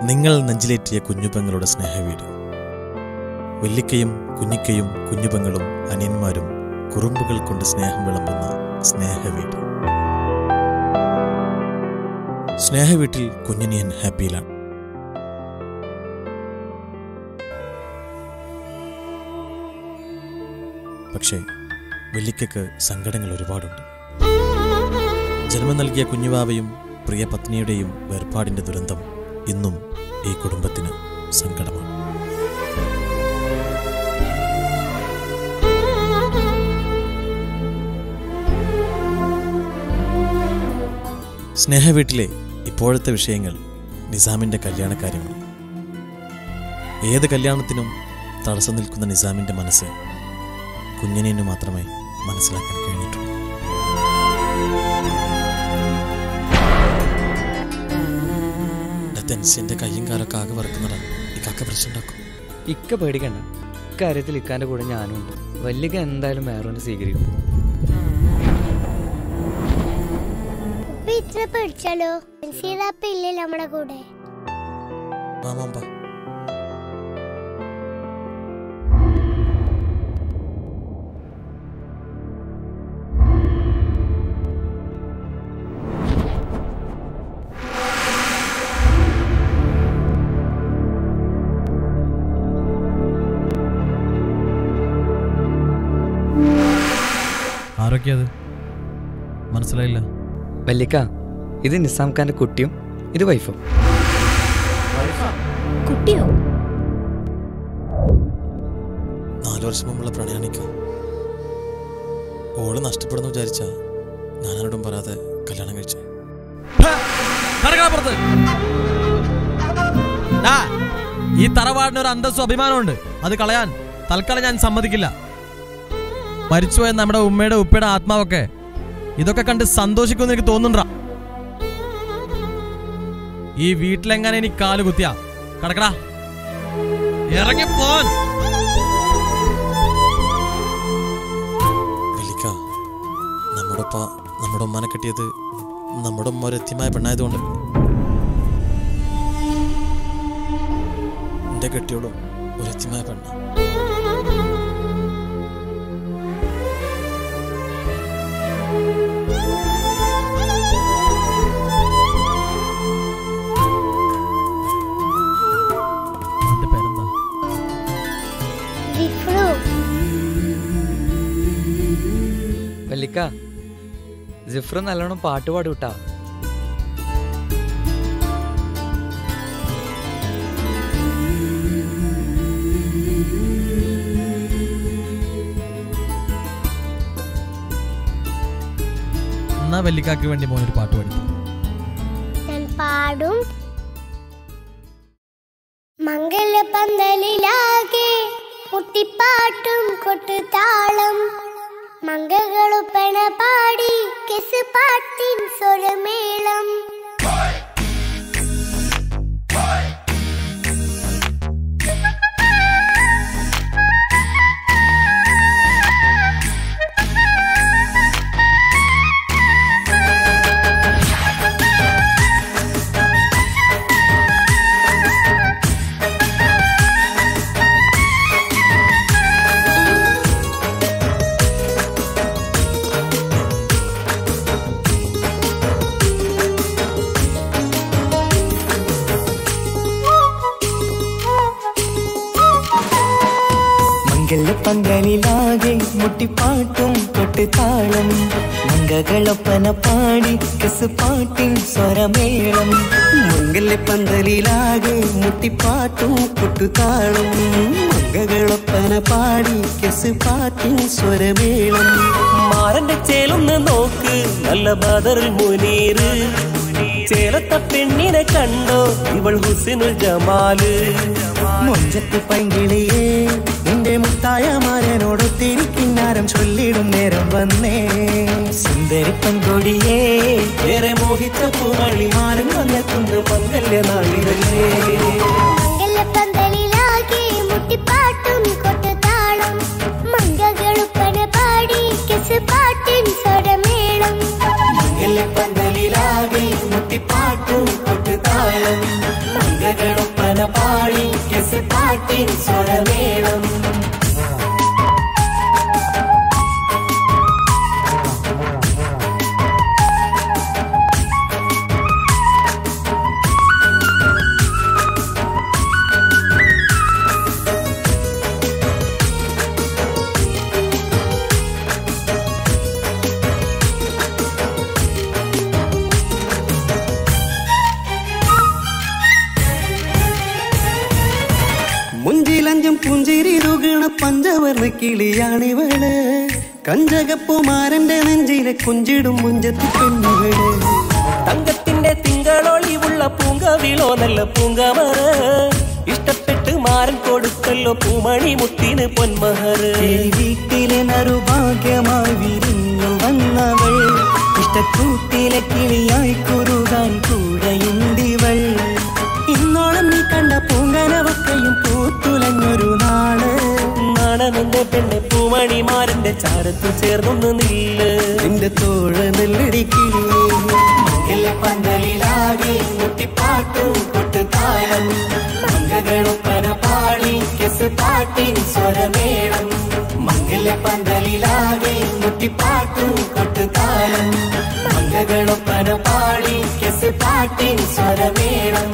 നിങ്ങൾ നെഞ്ചിലേറ്റിയ കുഞ്ഞുപെങ്ങളുടെ സ്നേഹവീട് വല്ലിക്കയും കുഞ്ഞിക്കയും കുഞ്ഞുപെങ്ങളും അനിയന്മാരും കുറുമ്പുകൾ കൊണ്ട് സ്നേഹം വിളമ്പുന്ന സ്നേഹവീട് സ്നേഹവീട്ടിൽ കുഞ്ഞിനിയൻ ഹാപ്പിയിലാണ് പക്ഷേ വെള്ളിക്കയ്ക്ക് സങ്കടങ്ങൾ ഒരുപാടുണ്ട് ജന്മം നൽകിയ കുഞ്ഞുവാവയും പ്രിയ പത്നിയുടെയും വേർപാടിന്റെ ദുരന്തം ഇന്നും ഈ കുടുംബത്തിന് സങ്കടമാണ് സ്നേഹവീട്ടിലെ ഇപ്പോഴത്തെ വിഷയങ്ങൾ നിസാമിന്റെ കല്യാണക്കാര്യമാണ് ഏത് കല്യാണത്തിനും തടസ്സം നിൽക്കുന്ന നിസാമിന്റെ മനസ്സ് കുഞ്ഞിനു മാത്രമേ മനസ്സിലാക്കാൻ കഴിഞ്ഞിട്ടുള്ളൂ തെൻസിന്റെ കയ്യും കാലൊക്കെ ആകെ വറക്കുന്നതാണ് ഈ കാക്ക പ്രശ്നം ഉണ്ടാക്കും ഇക്ക പേടിക്കണ്ട ഇക്കാര്യത്തിൽ ഇക്കാന്റെ കൂടെ ഞാനും ഉണ്ട് വല്യക എന്തായാലും വേറൊന്ന് സ്വീകരിക്കും ഉപ്പ ഇത്ര പേടിച്ചാലോ സീതാപ്പ ഇല്ലേ നമ്മുടെ കൂടെ മാമാമ്പ ആരൊക്കെയത് മനസ്സിലായില്ല വല്യക്ക ഇത് നിസാം ഖാന്റെ കുട്ടിയും ഇത് വൈഫും കുട്ടിയോ നാലു വർഷം മുമ്പുള്ള പ്രണയാണിക്ക ഓള് നഷ്ടപ്പെടുന്നു വിചാരിച്ച ഞാൻ ആരോടും പറയാതെ കല്യാണം കഴിച്ചു കടകളപ്പുറത്ത് ഡാ, ഈ തറവാടിന് ഒരു അന്തസ്സും അഭിമാനമുണ്ട് അത് കളയാൻ തൽക്കാലം ഞാൻ സമ്മതിക്കില്ല മരിച്ചുപോയ നമ്മുടെ ഉമ്മയുടെ ഉപ്പയുടെ ആത്മാവൊക്കെ ഇതൊക്കെ കണ്ട് സന്തോഷിക്കുമെന്ന് എനിക്ക് തോന്നുന്നുണ്ട ഈ വീട്ടിലെങ്ങനെ എനിക്ക് കാല് കുത്തിയ കടക്കടാ ഇറങ്ങി പോൻ വെല്ലിക്ക നമ്മുടെ ഉപ്പ നമ്മുടെ ഉമ്മാനെ കെട്ടിയത് നമ്മുടെ ഉമ്മ ഒരു എത്തിയമായ പെണ്ണായതുകൊണ്ട് എന്റെ കെട്ടിയോളും ഒരു എത്തിയമായ പെണ്ണ എന്റെ പേരെന്താ ജിഫ്രു വല്യക്ക ജിഫ്ര നല്ലോണം പാട്ട് പാടും കേട്ടാ എന്നാ വെല്ലിക്കാക്ക് വേണ്ടി മോനൊരു പാട്ട് പാടി ഞാൻ പാടും മംഗലപന്തലിലാകെ മുട്ടിപ്പാട്ടും കൊട്ടുതാളം മംഗകളുപ്പണ പാടി കെസ് പാട്ടിൻ സ്വരമേളം മംഗലപ്പന്തലിലാകെ മുട്ടിപ്പാട്ടും കൊട്ടുതാളം മംഗകളൊപ്പന പാടി കസ് പാട്ടിൻ സ്വരമേളം മംഗലപ്പന്തലിലാകെ മുട്ടിപ്പാട്ടും കൊട്ടുതാളം മംഗകളൊപ്പന പാടി കസ് പാട്ടിൻ സ്വരമേളം മാറന്റെ ചേലൊന്ന് നോക്ക് നല്ല ബദറിൽ മുനീറ് ചേലത്ത പെണ്ണിനെ കണ്ടോ ഇവൾ ഹുസിനുൽ ജമാല് മൊഞ്ചത്ത് പൈങ്കിളിയേ നിന്റെ മുത്തായ മാരനോടൊത്തിരിക്കിന്നാരം ചൊല്ലിടും നേരം വന്നേ സുന്ദരി പെൺകൊടിയേ ഏറെ മോഹിച്ച പൂവളിമാരും വന്നെത്തുന്ന പങ്കല്യ നാളിതല്ലേ മംഗലപന്തലിലാകെ മുട്ടിപ്പാട്ടും കൊട്ടുതാളം മംഗകളുപ്പണ പാടി കെസ് പാട്ടിൻ സ്വരമേളം പന്തലിലാകെ മുട്ടിപ്പാട്ടും കൊട്ടുതാളം മംഗകളും പാട്ടിൻ സ്വരമേളം മുഞ്ചിലഞ്ചും പുഞ്ചിരി തുകണ പഞ്ചവർണ്ണ കിളിയാണിവള് കഞ്ചകപ്പുമാരന്റെ നെഞ്ചിലെ കുഞ്ചിടും മുഞ്ചത്തി പെണ്ണുകള് തങ്കത്തിന്റെ തിങ്കളൊളിവുള്ള പൂങ്കവിളോ നല്ല പൂങ്കമറ് ഇഷ്ടപ്പെട്ട് മാരൻ കൊടുത്തല്ലോ പൂമണി മുത്തിന് പൊന്മഹറ് വീട്ടിലെ നറുഭാഗ്യമായി വിരിഞ്ഞു വന്നവൾ ഇഷ്ടക്കൂട്ടിലെ കിളിയായി കുറുകാൻ കൂടെയുണ്ടിവൾ ഇന്നോളം നീ കണ്ട പൂങ്കനവക്കയും പൂത്തുലഞ്ഞൊരു നാള് നാടനെന്റെ പെണ്ണെ പൂമണിമാരന്റെ ചാരത്തു ചേർന്നൊന്ന് നില്ല് നിന്റെ തോഴ നെല്ലടിക്കില്ലേ പന്തലിലാകെ മുട്ടിപ്പാട്ടും കൊട്ടുതാളം മംഗകളൊപ്പന പാടി കെസ് പാട്ടിൻ സ്വരമേളം മംഗല പന്തലിലാകെ മുട്ടിപ്പാട്ടും കൊട്ടുതാളം മംഗകളൊപ്പന പാടി കെസ് പാട്ടിൻ സ്വരമേളം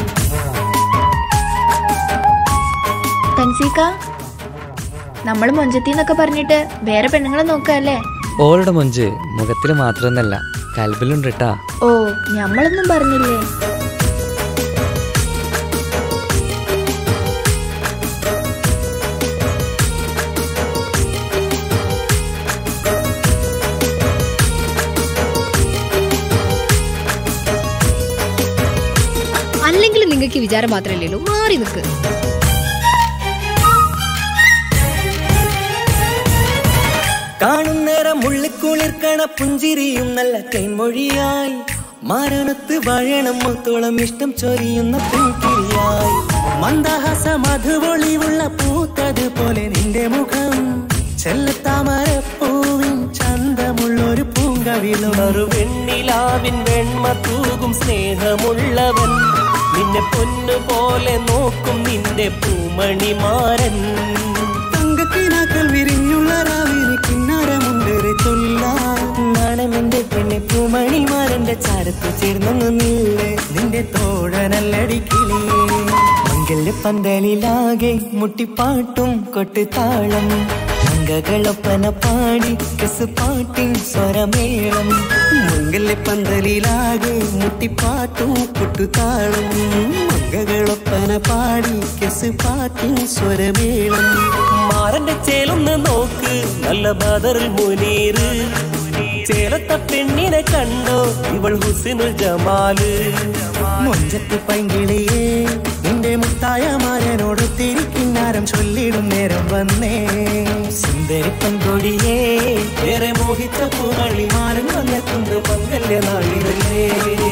തൻസീക്ക നമ്മൾ മൊഞ്ചത്തിന്നൊക്കെ പറഞ്ഞിട്ട് വേറെ പെണ്ണുങ്ങളെ നോക്കല്ലേ ഓളുടെ മൊഞ്ച് മുഖത്തിൽ മാത്രമൊന്നല്ല കൽബിലുണ്ട് കേട്ടാ ഓ ഞമ്മളൊന്നും പറഞ്ഞില്ലേ അല്ലെങ്കിൽ നിങ്ങൾക്ക് വിചാരം മാത്രമല്ലേ ഉള്ളൂ മാറി നിൽക്ക് കാണുന്നേരം മുള്ളിക്കുളിർക്കണ പുഞ്ചിരിയും നല്ല കൈമൊഴിയായി മാരണത്ത് വാഴണം മുത്തോളം ഇഷ്ടം ചൊരിയുന്ന പൂക്കിരിയായി മന്ദഹാസ മധുപൊളിവുള്ള പൂത്തത് പോലെ നിന്റെ മുഖം ചെല്ലത്താമരപ്പൂവിൻ ചന്തമുള്ളൊരു പൂങ്കവിളും വെണ്ണിലാവിൻ വെണ്മ തൂകും സ്നേഹമുള്ളവൻ നിന്നെ പൊന്നുപോലെ നോക്കും നിന്റെ പൂമണിമാരൻ തങ്കക്കിനാക്കൾ വിരിഞ്ഞുള്ള രാവിലെ കിന്നാരമുണ്ടേറെ നാണമെന്റെ പെണ്ണെ പൂമണിമാരന്റെ ചാരത്ത് ചേർന്നൊന്ന് നില്ലേ നിന്റെ തോഴനല്ലടിക്കിളേ മംഗല്യ പന്തലിലാകെ മുട്ടിപ്പാട്ടും കൊട്ടുതാളം മംഗകളൊപ്പന പാടി കെസ് പാട്ടിൻ സ്വരമേളം മംഗല്യ പന്തലിലാകെ മുട്ടിപ്പാട്ടും കൊട്ടുതാളം മംഗകളൊപ്പന പാടി കെസ് പാട്ടിൻ സ്വരമേളം മാറന്റെ ചേലൊന്ന് നോക്ക് നല്ല ബദറിൽ മുനീറ് ചേലത്ത പെണ്ണിനെ കണ്ടോ ഇവൾ ഹുസിനുൽ ജമാല് മുഞ്ചത്തി പൈങ്കിളിയേ നിന്റെ മുത്തായ മാരനോട് തിരിക്കിന്നാരം ചൊല്ലിടും നേരം വന്നേ സുന്ദരി പെൺകൊടിയേ ഏറെ മോഹിച്ച പൂമണി മാരൻ വന്നെത്തുന്നു പങ്കല്യ നാളിലേ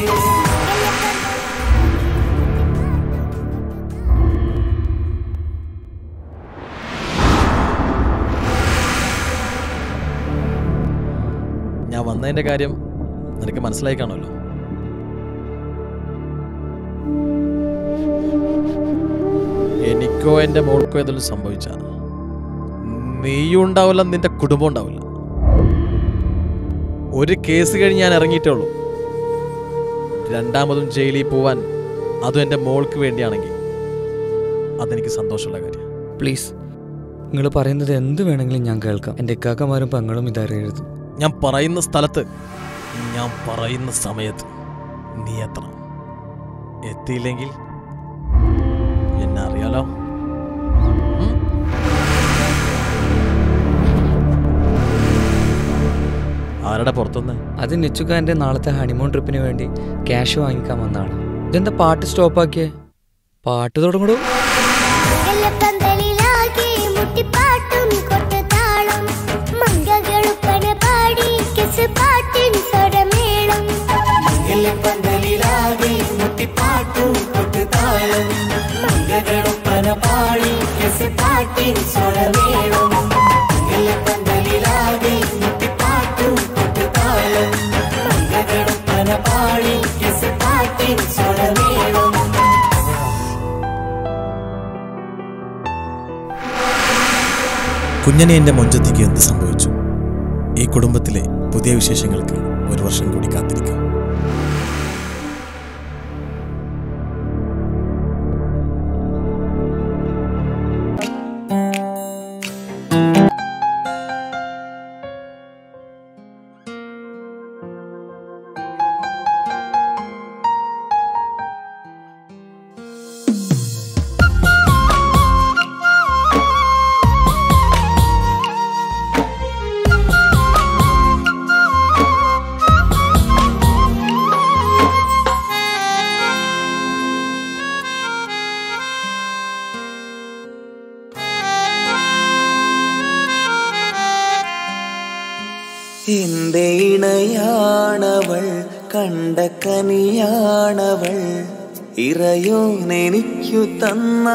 ഞാൻ വന്നതിന്റെ കാര്യം നിനക്ക് മനസ്സിലായി കാണുമല്ലോ എനിക്കോ എൻ്റെ മോൾക്കോ ഏതെങ്കിലും സംഭവിച്ച നീയും ഉണ്ടാവില്ല നിന്റെ കുടുംബം ഉണ്ടാവില്ല ഒരു കേസ് കഴിഞ്ഞ് ഞാൻ ഇറങ്ങിയിട്ടേ ഉള്ളൂ രണ്ടാമതും ജയിലിൽ പോവാൻ അതും എൻ്റെ മോൾക്ക് വേണ്ടിയാണെങ്കിൽ അതെനിക്ക് സന്തോഷമുള്ള കാര്യം പ്ലീസ് നിങ്ങൾ പറയുന്നത് എന്ത് വേണമെങ്കിലും ഞാൻ കേൾക്കാം എൻ്റെ ഇക്കാക്കമാരും പെങ്ങളും ഇതറിയരുത് ഞാൻ പറയുന്ന സ്ഥലത്ത് ഞാൻ പറയുന്ന സമയത്ത് നീ എത്തണം എത്തിയില്ലെങ്കിൽ എന്നെ അറിയാലോ ഉം? ആരുടെ പുറത്തുനിന്ന് അത് നിച്ചുക്കാൻ്റെ നാളത്തെ ഹണിമൂൺ ട്രിപ്പിന് വേണ്ടി ക്യാഷ് വാങ്ങിക്കാൻ വന്നതാണ് ഇതെന്താ പാട്ട് സ്റ്റോപ്പാക്കിയേ പാട്ട് തുടങ്ങടൂ പന്തലിലാകെ മുട്ടിപ്പാട്ടും കൊട്ടുതാളം മംഗകളുപ്പന പാടി കെസ് പാട്ടിൻ സ്വരമേളം പന്തലിലാകെ മുട്ടിപ്പാട്ടും കൊട്ടുതാളം മംഗളൊപ്പന പാടി കെസ് പാട്ടിൻ സ്വരമേളം പന്തലിലാകെ മുട്ടിപ്പാട്ടും കൊട്ടുതാളം മംഗളൊപ്പന പാടി കെസ് പാട്ടിൻ സ്വരമേളം കുഞ്ഞനിയൻ്റെ മൊഞ്ചത്തിക്ക് എന്ത് സംഭവിച്ചു ഈ കുടുംബത്തിലെ പുതിയ വിശേഷങ്ങൾക്ക് ഒരു വർഷം കൂടി കാത്തിരിക്കാം എന്റെ ഇണയാണവൾ കണ്ട കനിയാണവൾ ഇറയോനെനിക്കു തന്ന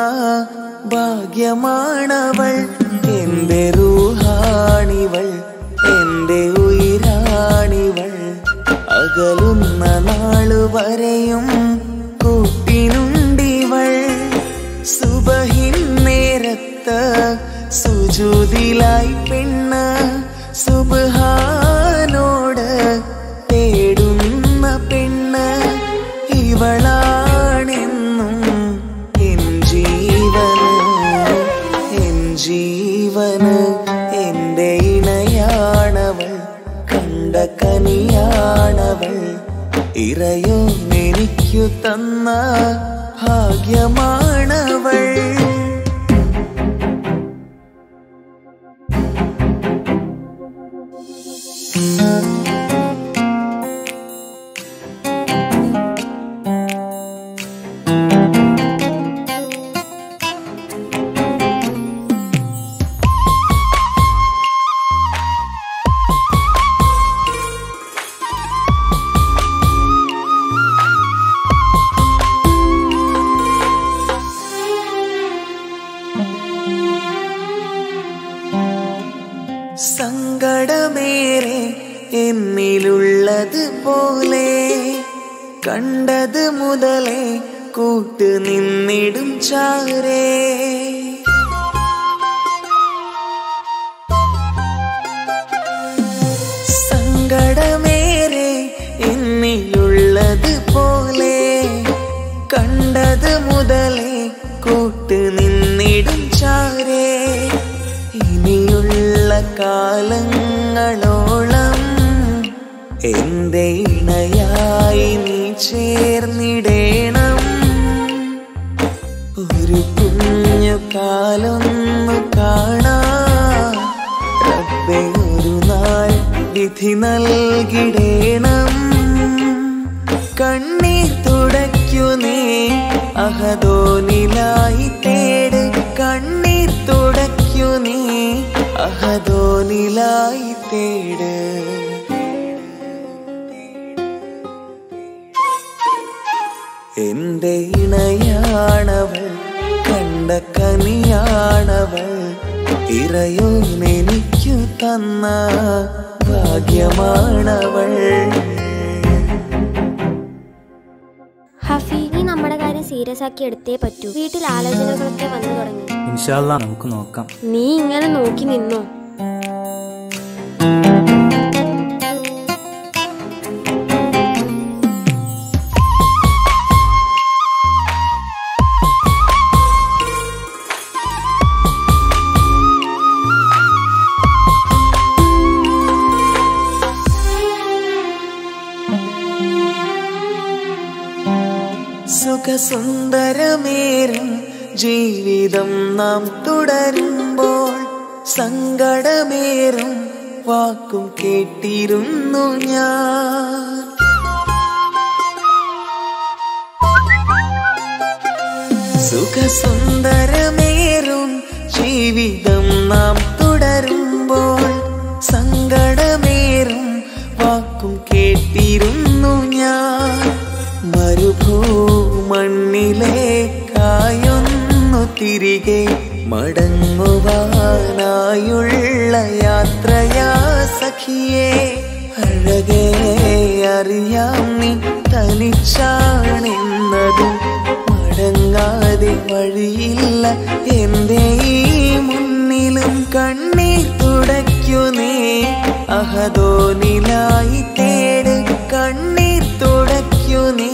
ഭാഗ്യമാണവൾ എന്റെ റൂഹാണിവൾ എന്റെ ഉയിരാണിവൾ അകലുന്ന നാളു വരെയും കൂട്ടിനുണ്ടിവൾ സുബഹിൻ നേരത്ത് സുജൂതിലായി പെണ്ണ് സുബഹാനോട് തേടുന്ന പെണ്ണ് ഇവളാണെന്നും എൻ ജീവന് എൻ ജീവന് എന്റെ ഇണയാണവൾ കണ്ട കനിയാണവൾ ഇറയോ എനിക്കു തന്ന ഭാഗ്യമാണവൾ സങ്കടമേറെ എന്നിലുള്ളത് പോലെ കണ്ടത് മുതലേ കൂട്ട് നിന്നിടും ചാരേ സങ്കടമേറെ എന്നിലുള്ളത് പോലെ കണ്ടത് മുതലേ കൂട്ട് നിന്നിടും ചാരേ ഇനിയുള്ള കാലങ്ങളോളം എന്റെ ഇണയായി നീ ചേർന്നിടേണം ഒരു കുഞ്ഞു കാലൊന്നു കാണാൻ റബ്ബേ ഒരു നാൾ വിധി നൽകിടേണം കണ്ണീർ തുടയ്ക്കു നീ അഹദോനിലായി തേട് കണ്ണീർ തുടയ്ക്കു നീ അഹദോനിലായി തേട് എന്റെ ഇണയാണവൾ കണ്ട കനിയാണവൾ ഇറയോനെനിക്കു തന്ന ഭാഗ്യമാണവൾ ഹഫി നീ നമ്മുടെ കാര്യം സീരിയസ് ആക്കി എടുത്തേ പറ്റൂ വീട്ടിൽ ആലോചനകളൊക്കെ വന്നു തുടങ്ങി ഇൻഷാല്ല നമുക്ക് നോക്കാം നീ ഇങ്ങനെ നോക്കി നിന്നോ സുഖസുന്ദരമേറും ജീവിതം നാം തുടരുമ്പോൾ സങ്കടമേറും വാക്കും കേട്ടിരുന്നു ഞാൻ സുഖസുന്ദരമേറും ജീവിതം നാം തുടരുമ്പോൾ സങ്കടമേറും വാക്കും കേട്ടിരുന്നു ഞാൻ മരുഭൂമണ്ണിലേക്കായൊന്നു തിരികെ മടങ്ങുവാനായുള്ള യാത്രയാ സഖിയേ അഴകേ അറിയാം നീ തനിച്ചാണെന്നതും മടങ്ങാതെ വഴിയില്ല എന്റെ ഈ മുന്നിലും കണ്ണീർ തുടയ്ക്കു നീ അഹദോനിലായി തേട് കണ്ണീർ തുടയ്ക്കു നീ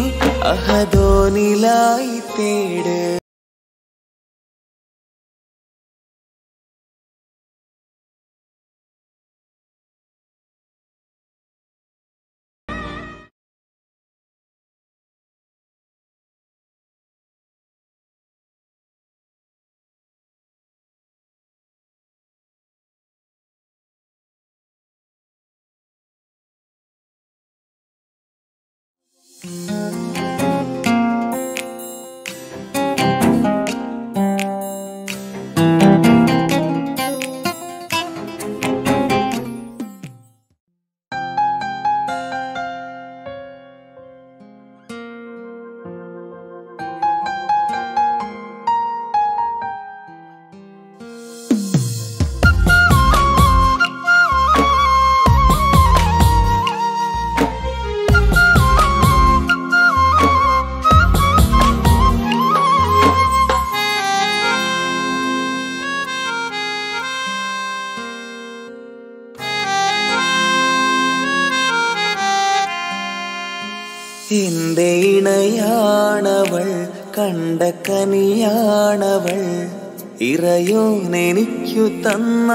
അഹദോനിലായി തേട് എന്റെ ഇണയാണവൾ കണ്ട കനിയാണവൾ ഇറയോനെനിക്കു തന്ന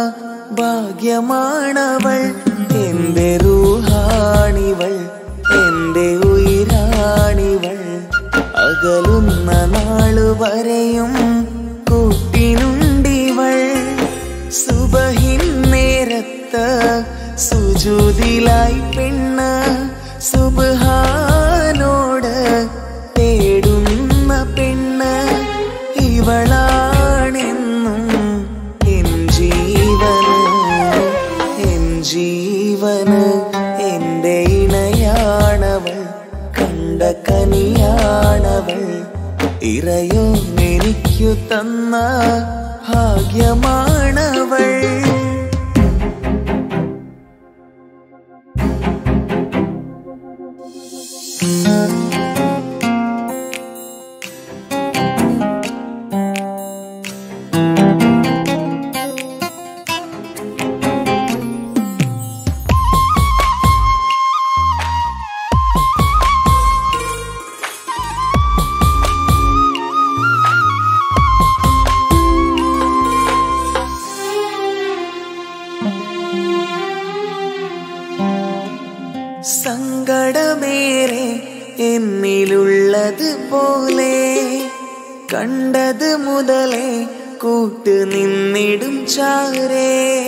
ഭാഗ്യമാണവൾ എന്റെ റൂഹാണിവൾ എന്റെ ഉയിരാണിവൾ അകലുന്ന നാളു വരെയും കൂട്ടിനുണ്ടിവൾ സുബഹിൻ നേരത്ത് സുജൂതിലായി പെണ്ണ് സുബഹാനോട് തേടുന്ന പെണ്ണ് ഇവളാണെന്നും എൻ ജീവന് എൻ ജീവന് എന്റെ ഇണയാണവൾ കണ്ട കനിയാണവൾ ഇറയോ എനിക്കു തന്ന ഭാഗ്യമാണവൾ സങ്കടമേറെ എന്നിലുള്ളത് പോലെ കണ്ടത് മുതലേ കൂട്ട് നിന്നിടും ചാരേ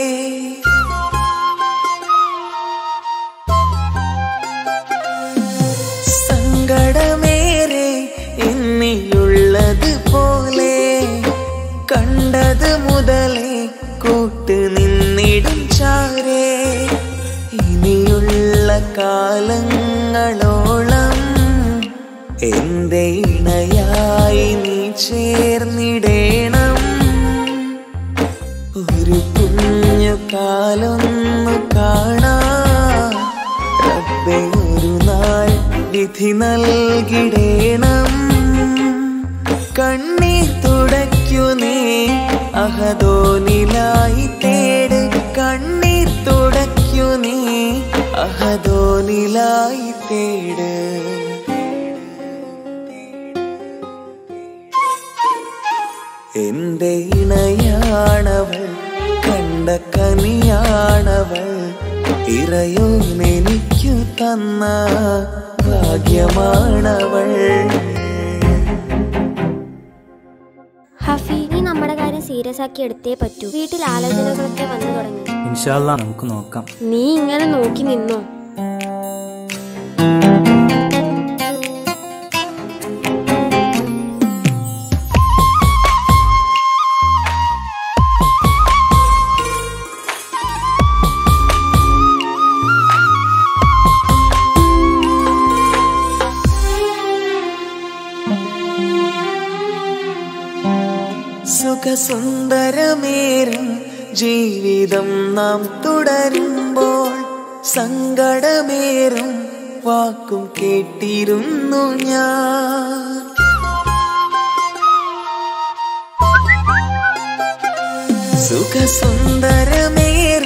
സങ്കടമേറെ എന്നിലുള്ളത് പോലെ കണ്ടത് മുതലേ കൂട്ട് നിന്നിടും ചാരേ ഇനിയുള്ള കാലങ്ങളോളം എന്റെ ഇണയായി നീ ചേർന്നിടേണം ഒരു കുഞ്ഞു കാലൊന്നു കാണാ റബ്ബെ ഒരു നാൾ വിധി നൽകിടേണം കണ്ണീർ തുടയ്ക്കു നീ അഹദോനിലായി തേട് കണ്ണീർ തുടയ്ക്കു നീ അഹദോനിലായി തേട് എന്റെ ഇണയാണവൾ കണ്ട കനിയാണവൾ ഇറയോനെനിക്കു തന്ന ഭാഗ്യമാണവൾ ഹഫി നീ നമ്മുടെ കാര്യം സീരിയസ് ആക്കി എടുത്തേ പറ്റൂ വീട്ടിൽ ആലോചനകളൊക്കെ വന്നു തുടങ്ങി ഇൻഷാല്ല നമുക്ക് നോക്കാം നീ ഇങ്ങനെ നോക്കി നിന്നോ സുഖസുന്ദരമേറും ജീവിതം നാം തുടരുമ്പോൾ സങ്കടമേറും വാക്കും കേട്ടിരുന്നു ഞാൻ സുഖസുന്ദരമേറും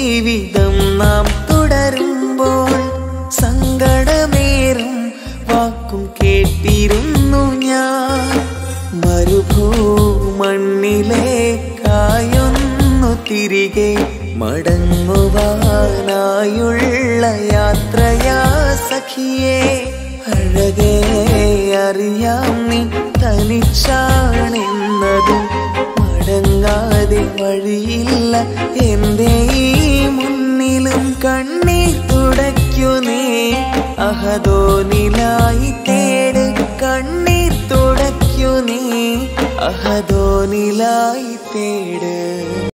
ജീവിതം നാം തുടരുമ്പോൾ സങ്കടമേറും വാക്കും കേട്ടിരുന്നു ഞാൻ മരുഭൂമണ്ണിലേക്കായൊന്നു തിരികെ മടങ്ങുവാനായുള്ള യാത്രയാ സഖിയേ അഴകേ അറിയാം നീ തനിച്ചാണെന്നതും മടങ്ങാതെ വഴിയില്ല എന്റെ ഈ മുന്നിലും കണ്ണീർ തുടയ്ക്കു നീ അഹദോനിലായി തേട് കണ്ണീർ തുടയ്ക്കു നീ അഹദോനിലായി തേട്